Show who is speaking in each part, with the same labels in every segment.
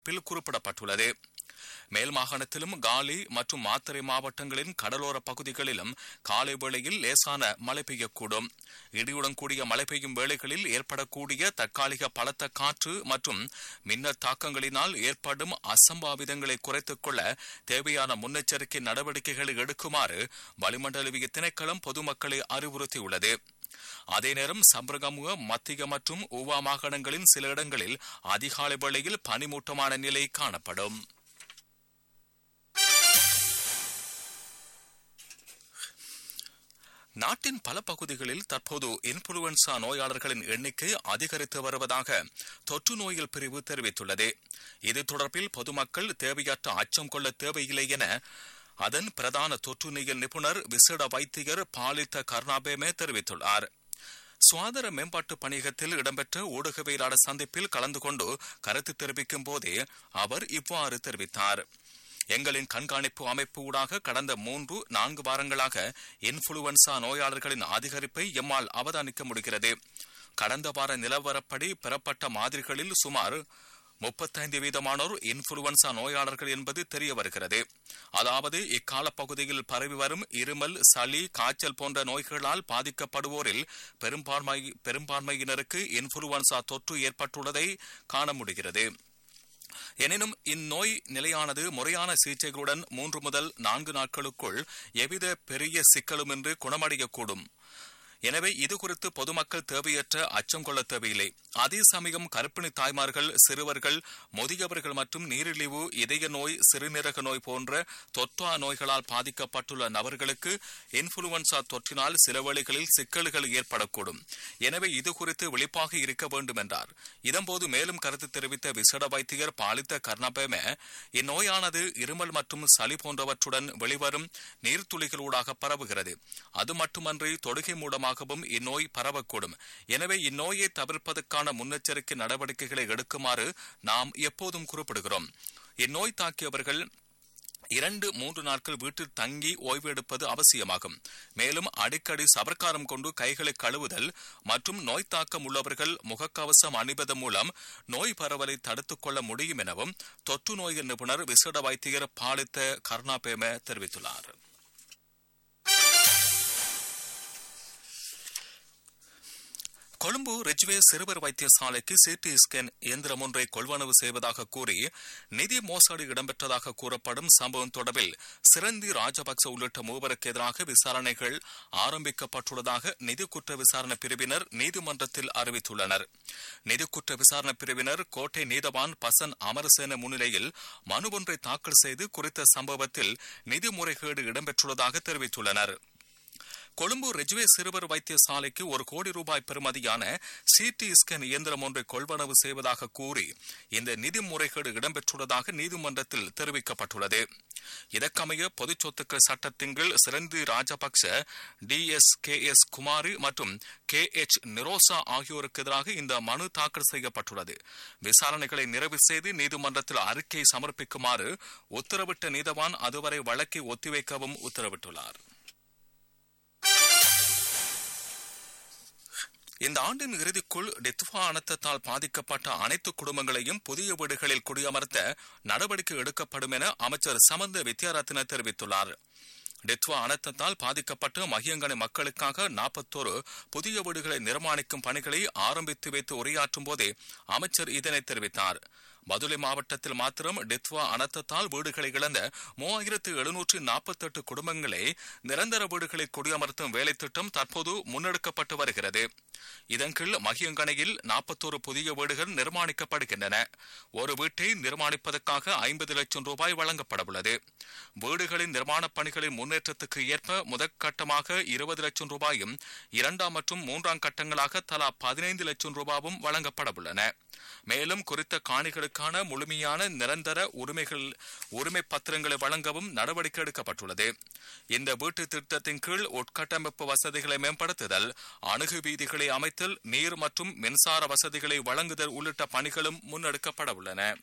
Speaker 1: அறிவிப்பில் குறிப்பிடப்பட்டுள்ளது மேல் மாகாணத்திலும் காலி மற்றும் மாத்தறை மாவட்டங்களின் கடலோர பகுதிகளிலும் காலை வேளையில் லேசான மழை பெய்யக்கூடும் இடியுடன் கூடிய மழை பெய்யும் வேளைகளில் ஏற்படக்கூடிய தற்காலிக பலத்த காற்று மற்றும் மின்னல் தாக்கங்களினால் ஏற்படும் அசம்பாவிதங்களை குறைத்துக் கொள்ள தேவையான முன்னெச்சரிக்கை நடவடிக்கைகளை எடுக்குமாறு வளிமண்டலவிய திணைக்களம் பொதுமக்களை அறிவுறுத்தியுள்ளது அதே நேரம் சம்பரகமுக மத்திய மற்றும் ஊவா மாகாணங்களின் சில இடங்களில் அதிகாலை வேளையில் பனிமூட்டமான நிலை காணப்படும் நாட்டின் பல பகுதிகளில் தற்போது இன்ஃபுளுவன்சா நோயாளர்களின் எண்ணிக்கை அதிகரித்து வருவதாக தொற்று நோய்கள் பிரிவு தெரிவித்துள்ளது இது தொடர்பில் பொதுமக்கள் தேவையற்ற அச்சம் கொள்ள தேவையில்லை என அதன் பிரதான தொற்று நோயல் நிபுணர் விசேட வைத்தியர் பாலித்த கர்ணாபேமே தெரிவித்துள்ளார் சுகாதார மேம்பாட்டு பணியகத்தில் இடம்பெற்ற ஊடகவியலாளர் சந்திப்பில் கலந்து கொண்டு கருத்து தெரிவிக்கும் போதே அவர் இவ்வாறு தெரிவித்தார் எங்களின் கண்காணிப்பு அமைப்பு ஊடாக கடந்த மூன்று நான்கு வாரங்களாக இன்ஃபுளுவன்சா நோயாளர்களின் அதிகரிப்பை எம்மால் அவதானிக்க முடிகிறது கடந்த வார நிலவரப்படி பெறப்பட்ட மாதிரிகளில் சுமார் முப்பத்தைந்து வீதமானோர் இன்ஃபுளுவன்சா நோயாளர்கள் என்பது தெரிய வருகிறது அதாவது இக்கால பகுதியில் பரவி வரும் இருமல் சளி காய்ச்சல் போன்ற நோய்களால் பாதிக்கப்படுவோரில் பெரும்பான்மை பெரும்பான்மையினருக்கு இன்ஃபுளுவன்சா தொற்று ஏற்பட்டுள்ளதை காண முடிகிறது எனினும் இந்நோய் நிலையானது முறையான சிகிச்சைகளுடன் மூன்று முதல் நான்கு நாட்களுக்குள் எவ்வித பெரிய சிக்கலுமின்றி குணமடையக்கூடும் எனவே இது குறித்து பொதுமக்கள் தேவையற்ற அச்சம் கொள்ள தேவையில்லை அதே சமயம் கர்ப்பிணி தாய்மார்கள் சிறுவர்கள் முதியவர்கள் மற்றும் நீரிழிவு இதய நோய் சிறுநீரக நோய் போன்ற தொற்றா நோய்களால் பாதிக்கப்பட்டுள்ள நபர்களுக்கு இன்ஃபுளுவன்சா தொற்றினால் சில வேளைகளில் சிக்கல்கள் ஏற்படக்கூடும் எனவே இது குறித்து விழிப்பாக இருக்க வேண்டும் என்றார் இதன்போது மேலும் கருத்து தெரிவித்த விசேட வைத்தியர் பாலித்த கர்ணபேம இந்நோயானது இருமல் மற்றும் சளி போன்றவற்றுடன் வெளிவரும் நீர்த்துளிகளூடாக பரவுகிறது அது மட்டுமன்றி தொடுகை மூலமாக மூலமாகவும் இந்நோய் பரவக்கூடும் எனவே இந்நோயை தவிர்ப்பதற்கான முன்னெச்சரிக்கை நடவடிக்கைகளை எடுக்குமாறு நாம் எப்போதும் குறிப்பிடுகிறோம் இந்நோய் தாக்கியவர்கள் இரண்டு மூன்று நாட்கள் வீட்டில் தங்கி ஓய்வு எடுப்பது அவசியமாகும் மேலும் அடிக்கடி சபர்க்காரம் கொண்டு கைகளை கழுவுதல் மற்றும் நோய் தாக்கம் உள்ளவர்கள் முகக்கவசம் அணிவதன் மூலம் நோய் பரவலை தடுத்துக் கொள்ள முடியும் எனவும் தொற்று நோய்கள் நிபுணர் விசேட வைத்தியர் பாலித்த கருணாபேம தெரிவித்துள்ளார் கொழும்பு ரிஜ்வே சிறுவர் வைத்தியசாலைக்கு சிடி ஸ்கேன் இயந்திரம் ஒன்றை கொள்வனவு செய்வதாக கூறி நிதி மோசடி இடம்பெற்றதாக கூறப்படும் சம்பவம் தொடர்பில் சிரந்தி ராஜபக்ச உள்ளிட்ட மூவருக்கு எதிராக விசாரணைகள் ஆரம்பிக்கப்பட்டுள்ளதாக நிதி குற்ற விசாரணை பிரிவினர் நீதிமன்றத்தில் அறிவித்துள்ளனர் நிதி குற்ற விசாரணை பிரிவினர் கோட்டை நீதவான் பசன் அமரசேன முன்னிலையில் மனு ஒன்றை தாக்கல் செய்து குறித்த சம்பவத்தில் நிதி முறைகேடு இடம்பெற்றுள்ளதாக தெரிவித்துள்ளனர் கொழும்பு ரெஜ்வே சிறுவர் வைத்தியசாலைக்கு ஒரு கோடி ரூபாய் பெறுமதியான சிடி ஸ்கேன் இயந்திரம் ஒன்றை கொள்வனவு செய்வதாக கூறி இந்த நிதி முறைகேடு இடம்பெற்றுள்ளதாக நீதிமன்றத்தில் தெரிவிக்கப்பட்டுள்ளது இதற்கமைய பொதுச் சொத்துக்கள் சட்டத்தின் கீழ் சிறந்தி Rajapaksa D S K S Kumari மற்றும் கே எச் நிரோசா ஆகியோருக்கு எதிராக இந்த மனு தாக்கல் செய்யப்பட்டுள்ளது விசாரணைகளை நிறைவு செய்து நீதிமன்றத்தில் அறிக்கை சமர்ப்பிக்குமாறு உத்தரவிட்ட நீதவான் அதுவரை வழக்கை ஒத்திவைக்கவும் உத்தரவிட்டுள்ளார் இந்த ஆண்டின் இறுதிக்குள் டித்வா அனர்த்தத்தால் பாதிக்கப்பட்ட அனைத்து குடும்பங்களையும் புதிய வீடுகளில் குடியமர்த்த நடவடிக்கை எடுக்கப்படும் என அமைச்சர் சமந்த வித்யாரத்ன தெரிவித்துள்ளார் டெத்வா அனர்த்தத்தால் பாதிக்கப்பட்ட மகியங்கனை மக்களுக்காக நாற்பத்தோரு புதிய வீடுகளை நிர்மாணிக்கும் பணிகளை ஆரம்பித்து வைத்து உரையாற்றும் போதே அமைச்சர் இதனை தெரிவித்தார் மதுரை மாவட்டத்தில் மாத்திரம் டெத்வா அனர்த்தத்தால் வீடுகளை இழந்த மூவாயிரத்து எழுநூற்று நாற்பத்தி எட்டு குடும்பங்களை நிரந்தர வீடுகளை குடியமர்த்தும் வேலை திட்டம் தற்போது முன்னெடுக்கப்பட்டு வருகிறது இதன் கீழ் மகியங்கனையில் நாற்பத்தோரு புதிய வீடுகள் நிர்மாணிக்கப்படுகின்றன ஒரு வீட்டை நிர்மாணிப்பதற்காக ஐம்பது லட்சம் ரூபாய் வழங்கப்படவுள்ளது வீடுகளின் நிர்மாணப் பணிகளின் முன்னேற்றத்துக்கு ஏற்ப முதற்கட்டமாக இருபது லட்சம் ரூபாயும் இரண்டாம் மற்றும் மூன்றாம் கட்டங்களாக தலா பதினைந்து லட்சம் ரூபாயும் வழங்கப்படவுள்ளன மேலும் குறித்த காணிகளுக்கான முழுமையான நிரந்தர உரிமைகள் உரிமை பத்திரங்களை வழங்கவும் நடவடிக்கை எடுக்கப்பட்டுள்ளது இந்த வீட்டு திட்டத்தின் கீழ் உட்கட்டமைப்பு வசதிகளை மேம்படுத்துதல் அணுகு வீதிகளை அமைத்தல் நீர் மற்றும் மின்சார வசதிகளை வழங்குதல் உள்ளிட்ட பணிகளும் முன்னெடுக்கப்பட உள்ளன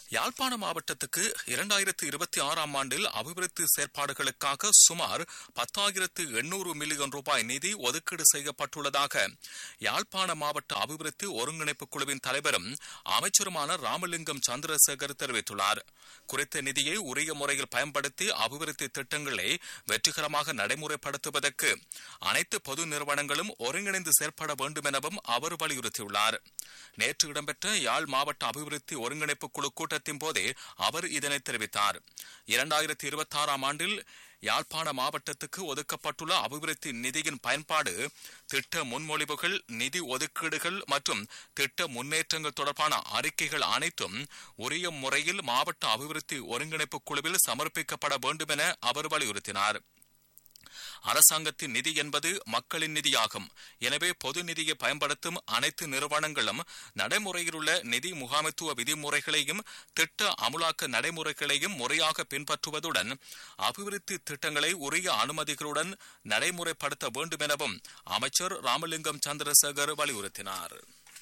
Speaker 1: யாழ்ப்பாண மாவட்டத்துக்கு இரண்டாயிரத்து இருபத்தி ஆறாம் ஆண்டில் அபிவிருத்தி செயற்பாடுகளுக்காக சுமார் பத்தாயிரத்து எண்ணூறு மில்லியன் ரூபாய் நிதி ஒதுக்கீடு செய்யப்பட்டுள்ளதாக யாழ்ப்பாண மாவட்ட அபிவிருத்தி ஒருங்கிணைப்பு குழுவின் தலைவரும் அமைச்சருமான ராமலிங்கம் சந்திரசேகர் தெரிவித்துள்ளார் குறித்த நிதியை உரிய முறையில் பயன்படுத்தி அபிவிருத்தி திட்டங்களை வெற்றிகரமாக நடைமுறைப்படுத்துவதற்கு அனைத்து பொது நிறுவனங்களும் ஒருங்கிணைந்து செயற்பட வேண்டும் எனவும் அவர் வலியுறுத்தியுள்ளார் நேற்று இடம்பெற்ற யாழ் மாவட்ட அபிவிருத்தி ஒருங்கிணைப்பு குழு கூட்டத்தின் போதே அவர் இதனை தெரிவித்தார் இரண்டாயிரத்தி இருபத்தி ஆறாம் ஆண்டில் யாழ்ப்பாண மாவட்டத்துக்கு ஒதுக்கப்பட்டுள்ள அபிவிருத்தி நிதியின் பயன்பாடு திட்ட முன்மொழிவுகள் நிதி ஒதுக்கீடுகள் மற்றும் திட்ட முன்னேற்றங்கள் தொடர்பான அறிக்கைகள் அனைத்தும் உரிய முறையில் மாவட்ட அபிவிருத்தி ஒருங்கிணைப்பு குழுவில் சமர்ப்பிக்கப்பட வேண்டும் என அவர் வலியுறுத்தினார் அரசாங்கத்தின் நிதி என்பது மக்களின் நிதியாகும் எனவே பொது நிதியை பயன்படுத்தும் அனைத்து நிறுவனங்களும் நடைமுறையிலுள்ள நிதி முகாமைத்துவ விதிமுறைகளையும் திட்ட அமுலாக்க நடைமுறைகளையும் முறையாக பின்பற்றுவதுடன் அபிவிருத்தி திட்டங்களை உரிய அனுமதிகளுடன் நடைமுறைப்படுத்த வேண்டும் எனவும் அமைச்சர் ராமலிங்கம் சந்திரசேகர் வலியுறுத்தினார்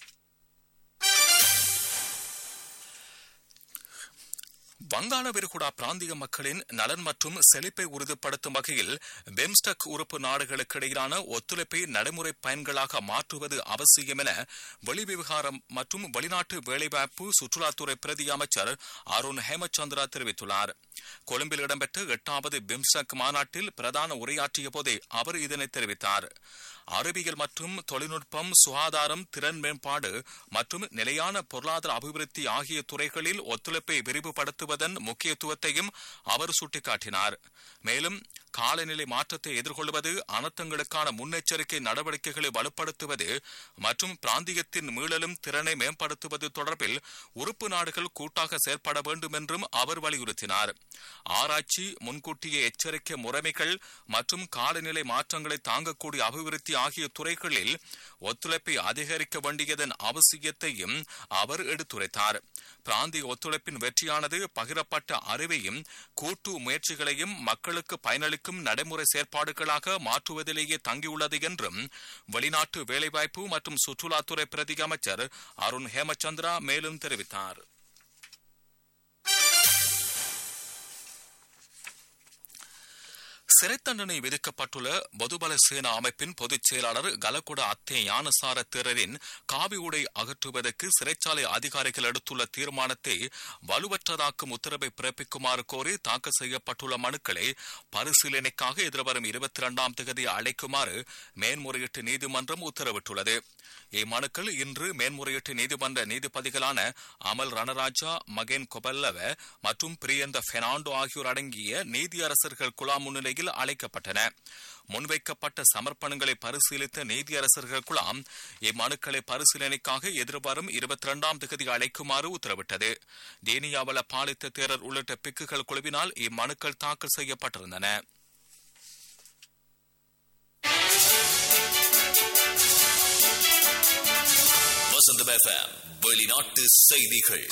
Speaker 1: வங்காள விரிகுடா பிராந்திய மக்களின் நலன் மற்றும் செழிப்பை உறுதிப்படுத்தும் வகையில் பெம்ஸ்டக் உறுப்பு நாடுகளுக்கு இடையிலான ஒத்துழைப்பை நடைமுறை பயன்களாக மாற்றுவது அவசியம் என வெளிவிவகாரம் மற்றும் வெளிநாட்டு வேலைவாய்ப்பு சுற்றுலாத்துறை பிரதி அமைச்சர் அருண் ஹேமச்சந்திரா தெரிவித்துள்ளார் கொழும்பில் இடம்பெற்ற எட்டாவது பிம்ஸ்டக் மாநாட்டில் பிரதான உரையாற்றிய போதே அவர் இதனை தெரிவித்தார் அறிவியல் மற்றும் தொழில்நுட்பம் சுகாதாரம் திறன் மேம்பாடு மற்றும் நிலையான பொருளாதார அபிவிருத்தி ஆகிய துறைகளில் ஒத்துழைப்பை விரிவுபடுத்துவதன் முக்கியத்துவத்தையும் அவர் சுட்டிக்காட்டினார் மேலும் காலநிலை மாற்றத்தை எதிர்கொள்வது அனர்த்தங்களுக்கான முன்னெச்சரிக்கை நடவடிக்கைகளை வலுப்படுத்துவது மற்றும் பிராந்தியத்தின் மீளலும் திறனை மேம்படுத்துவது தொடர்பில் உறுப்பு நாடுகள் கூட்டாக செயல்பட வேண்டும் என்றும் அவர் வலியுறுத்தினார் ஆராய்ச்சி முன்கூட்டிய எச்சரிக்கை முறைமைகள் மற்றும் காலநிலை மாற்றங்களை தாங்கக்கூடிய அபிவிருத்தி ஆகிய துறைகளில் ஒத்துழைப்பை அதிகரிக்க வேண்டியதன் அவசியத்தையும் அவர் எடுத்துரைத்தார் பிராந்திய ஒத்துழைப்பின் வெற்றியானது பகிரப்பட்ட அறிவையும் கூட்டு முயற்சிகளையும் மக்களுக்கு பயனளிக்கும் நடைமுறை செயற்பாடுகளாக மாற்றுவதிலேயே தங்கியுள்ளது என்றும் வெளிநாட்டு வேலைவாய்ப்பு மற்றும் சுற்றுலாத்துறை பிரதி அமைச்சர் அருண் ஹேமச்சந்திரா மேலும் தெரிவித்தார் சிறை தண்டனை விதிக்கப்பட்டுள்ள பொதுபல சேனா அமைப்பின் பொதுச் செயலாளர் கலகுட அத்தே ஞானசார தேரரின் காவி உடை அகற்றுவதற்கு சிறைச்சாலை அதிகாரிகள் எடுத்துள்ள தீர்மானத்தை வலுவற்றதாக்கும் உத்தரவை பிறப்பிக்குமாறு கோரி தாக்கல் செய்யப்பட்டுள்ள மனுக்களை பரிசீலனைக்காக எதிர்வரும் இருபத்தி இரண்டாம் தேதி அழைக்குமாறு மேன்முறையீட்டு நீதிமன்றம் உத்தரவிட்டுள்ளது இம்மனுக்கள் இன்று மேன்முறையீட்டு நீதிமன்ற நீதிபதிகளான அமல் ரணராஜா மகேன் கொபல்லவ மற்றும் பிரியந்த பெர்னாண்டோ ஆகியோர் அடங்கிய நீதியரசர்கள் குழாம் முன்னிலையில் அழைக்கப்பட்டன முன்வைக்கப்பட்ட சமர்ப்பணங்களை பரிசீலித்த நீதியரசர்கள் குழாம் இம்மனுக்களை பரிசீலனைக்காக எதிர்வரும் இருபத்தி இரண்டாம் தேதி அழைக்குமாறு உத்தரவிட்டது தேனியாவல பாலித்த தேரர் உள்ளிட்ட பிக்குகள் குழுவினால் இம்மனுக்கள் தாக்கல் செய்யப்பட்டிருந்தன
Speaker 2: வசந்தம் எஃப்எம் வெளிநாட்டு செய்திகள்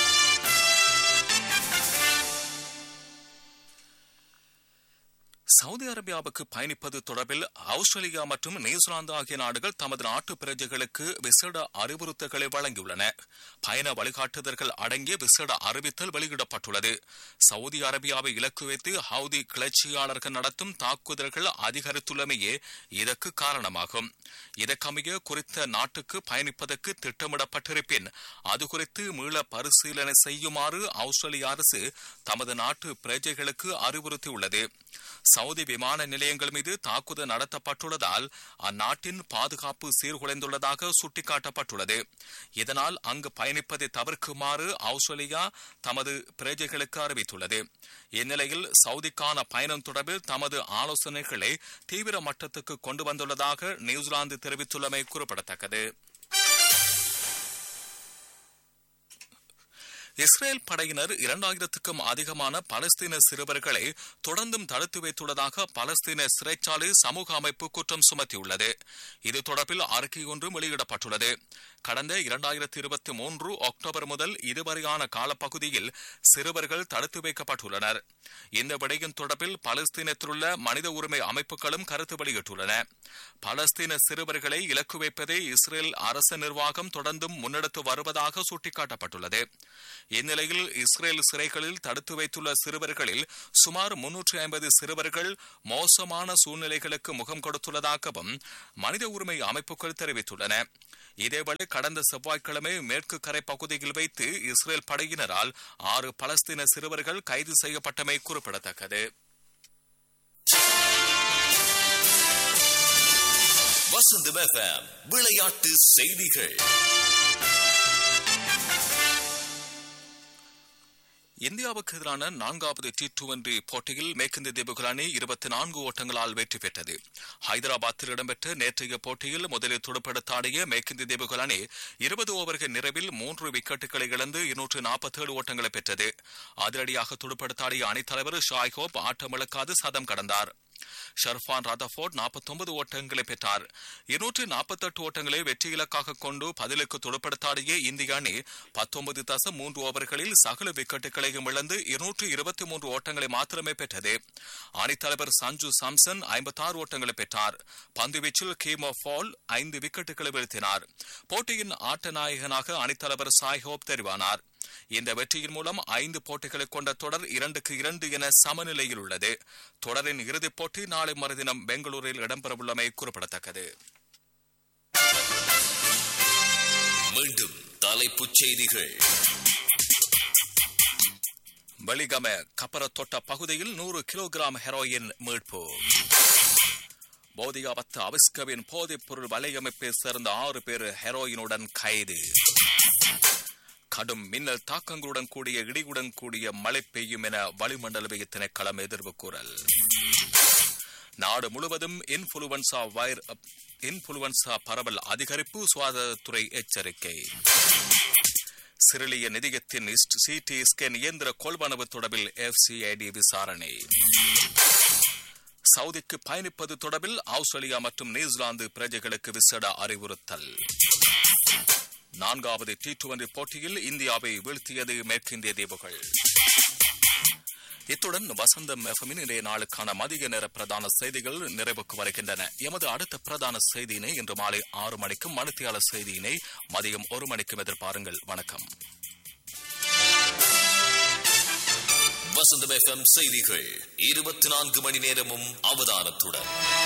Speaker 1: சவுதி அரேபியாவுக்கு பயணிப்பது தொடர்பில் ஆஸ்திரேலியா மற்றும் நியூசிலாந்து ஆகிய நாடுகள் தமது நாட்டு பிரஜைகளுக்கு விசேட அறிவுறுத்தல்களை வழங்கியுள்ளன பயண வழிகாட்டுதல்கள் அடங்கிய விசேட அறிவித்தல் வெளியிடப்பட்டுள்ளது சவுதி அரேபியாவை இலக்கு வைத்து ஹவுதி கிளர்ச்சியாளர்கள் நடத்தும் தாக்குதல்கள் அதிகரித்துள்ளமையே இதற்கு காரணமாகும் இதற்கமைய குறித்த நாட்டுக்கு பயணிப்பதற்கு திட்டமிடப்பட்டிருப்பின் அது குறித்து மீள பரிசீலனை செய்யுமாறு ஆஸ்திரேலிய அரசு தமது நாட்டு பிரஜைகளுக்கு அறிவுறுத்தியுள்ளது சவுதி விமான நிலையங்கள் மீது தாக்குதல் நடத்தப்பட்டுள்ளதால் அந்நாட்டின் பாதுகாப்பு சீர்குலைந்துள்ளதாக சுட்டிக்காட்டப்பட்டுள்ளது இதனால் அங்கு பயணிப்பதை தவிர்க்குமாறு ஆஸ்திரேலியா தமது பிரஜைகளுக்கு அறிவித்துள்ளது இந்நிலையில் சவுதிக்கான பயணம் தொடர்பில் தமது ஆலோசனைகளை தீவிர மட்டத்துக்கு கொண்டு வந்துள்ளதாக நியூசிலாந்து தெரிவித்துள்ளமை குறிப்பிடத்தக்கது இஸ்ரேல் படையினர் இரண்டாயிரத்துக்கும் அதிகமான பலஸ்தீன சிறுவர்களை தொடர்ந்தும் தடுத்து வைத்துள்ளதாக பலஸ்தீன சிறைச்சாலை சமூக அமைப்பு குற்றம் சுமத்தியுள்ளது இது தொடர்பில் அறிக்கை ஒன்று வெளியிடப்பட்டுள்ளது கடந்த இரண்டாயிரத்தி இருபத்தி மூன்று அக்டோபர் முதல் இதுவரையான காலப்பகுதியில் சிறுவர்கள் தடுத்து வைக்கப்பட்டுள்ளனர் இந்த விடயம் தொடர்பில் பலஸ்தீனத்திலுள்ள மனித உரிமை அமைப்புகளும் கருத்து வெளியிட்டுள்ளன பலஸ்தீன சிறுவர்களை இலக்கு வைப்பதை இஸ்ரேல் அரசு நிர்வாகம் தொடர்ந்தும் முன்னெடுத்து வருவதாக சுட்டிக்காட்டப்பட்டுள்ளது இந்நிலையில் இஸ்ரேல் சிறைகளில் தடுத்து வைத்துள்ள சிறுவர்களில் சுமார் முன்னூற்றி ஐம்பது சிறுவர்கள் மோசமான சூழ்நிலைகளுக்கு முகம் கொடுத்துள்ளதாகவும் மனித உரிமை அமைப்புகள் தெரிவித்துள்ளன இதேவேளை கடந்த செவ்வாய்க்கிழமை மேற்கு கரை பகுதியில் வைத்து இஸ்ரேல் படையினரால் ஆறு பலஸ்தீன சிறுவர்கள் கைது செய்யப்பட்டமை குறிப்பிடத்தக்கது
Speaker 2: வசந்தம் எஃப்எம் விளையாட்டு செய்திகள்
Speaker 1: இந்தியாவுக்கு எதிரான நான்காவது டி டுவெண்டி போட்டியில் மேற்கிந்திய தீபுகள் அணி இருபத்தி நான்கு ஓட்டங்களால் வெற்றி பெற்றது ஹைதராபாத்தில் இடம்பெற்ற நேற்றைய போட்டியில் முதலில் துடுப்படுத்தாடிய மேற்கிந்திய தீபுகள் அணி இருபது ஓவர்கள் நிறைவில் மூன்று விக்கெட்டுகளை இழந்து இருநூற்று நாற்பத்தேழு ஓட்டங்களை பெற்றது அதிரடியாக துடுப்படுத்தாடிய அணித்தலைவர் ஷாய் ஹோப் ஆட்டமிழக்காது சதம் கடந்தார் ஷர்ஃபான் ரதஃபோர்ட் நாற்பத்தொன்பது ஓட்டங்களை பெற்றார் இருநூற்று நாற்பத்தெட்டு ஓட்டங்களை வெற்றி இலக்காக கொண்டு பதிலுக்கு துடுப்படுத்தாடிய இந்திய அணி பத்தொன்பது தசம் மூன்று ஓவர்களில் சகல விக்கெட்டுகளையும் இழந்து இருநூற்று இருபத்தி மூன்று ஓட்டங்களை மாத்திரமே பெற்றது அணித்தலைவர் சஞ்சு சாம்சன் ஐம்பத்தாறு ஓட்டங்களை பெற்றார் பந்துவீச்சில் கீமோ ஃபால் ஐந்து விக்கெட்டுகளை வீழ்த்தினார் போட்டியின் ஆட்ட நாயகனாக அணித்தலைவர் சாய் ஹோப் தெரிவானார் இந்த வெற்றியின் மூலம் ஐந்து போட்டிகளை கொண்ட தொடர் இரண்டுக்கு இரண்டு என சமநிலையில் உள்ளது தொடரின் இறுதிப் போட்டி நாளை மறுதினம் பெங்களூரில் இடம்பெறவுள்ளமை குறிப்பிடத்தக்கது
Speaker 2: மீண்டும் தலைப்புச் செய்திகள்
Speaker 1: வெளிகம கப்பரத்தொட்ட பகுதியில் நூறு கிலோகிராம் ஹெரோயின் மீட்பு போதியாபத்து அவிஸ்கவின் போதைப் பொருள் வலையமைப்பை சேர்ந்த ஆறு பேர் ஹெரோயினுடன் கைது கடும் மின்னல் தாக்கங்களுடன் கூடிய இடியுடன் கூடிய மழை பெய்யும் என வளிமண்டலவிய திணைக்களம் எதிர்வு கூறல் நாடு முழுவதும் இன்ஃபுளுவன்சா வைர் இன்ஃபுளுவன்சா பரவல் அதிகரிப்பு சுகாதாரத்துறை எச்சரிக்கை சிறிலிய நிதியத்தின் சிடி ஸ்கேன் இயந்திர கொள்வனவு தொடர்பில் எஃப்சிஐடி விசாரணை சவுதிக்கு பயணிப்பது தொடர்பில் ஆஸ்திரேலியா மற்றும் நியூசிலாந்து பிரஜைகளுக்கு விசேட அறிவுறுத்தல் நான்காவது டி டுவெண்டி போட்டியில் இந்தியாவை வீழ்த்தியது மேற்கிந்திய தீவுகள் இத்துடன் வசந்தம் எஃப்எம்மின் இன்றைய நாளுக்கான மதிய நேர பிரதான செய்திகள் நிறைவுக்கு வருகின்றன எமது அடுத்த பிரதான செய்தியினை இன்று மாலை ஆறு மணிக்கும் மணித்தியாளர் செய்தியினை மதியம் ஒரு மணிக்கும் எதிர்பாருங்கள் வணக்கம்
Speaker 2: வசந்தம் எஃப்எம் செய்திகள் இருபத்தி நான்கு மணி நேரமும் அவதானத்துடன்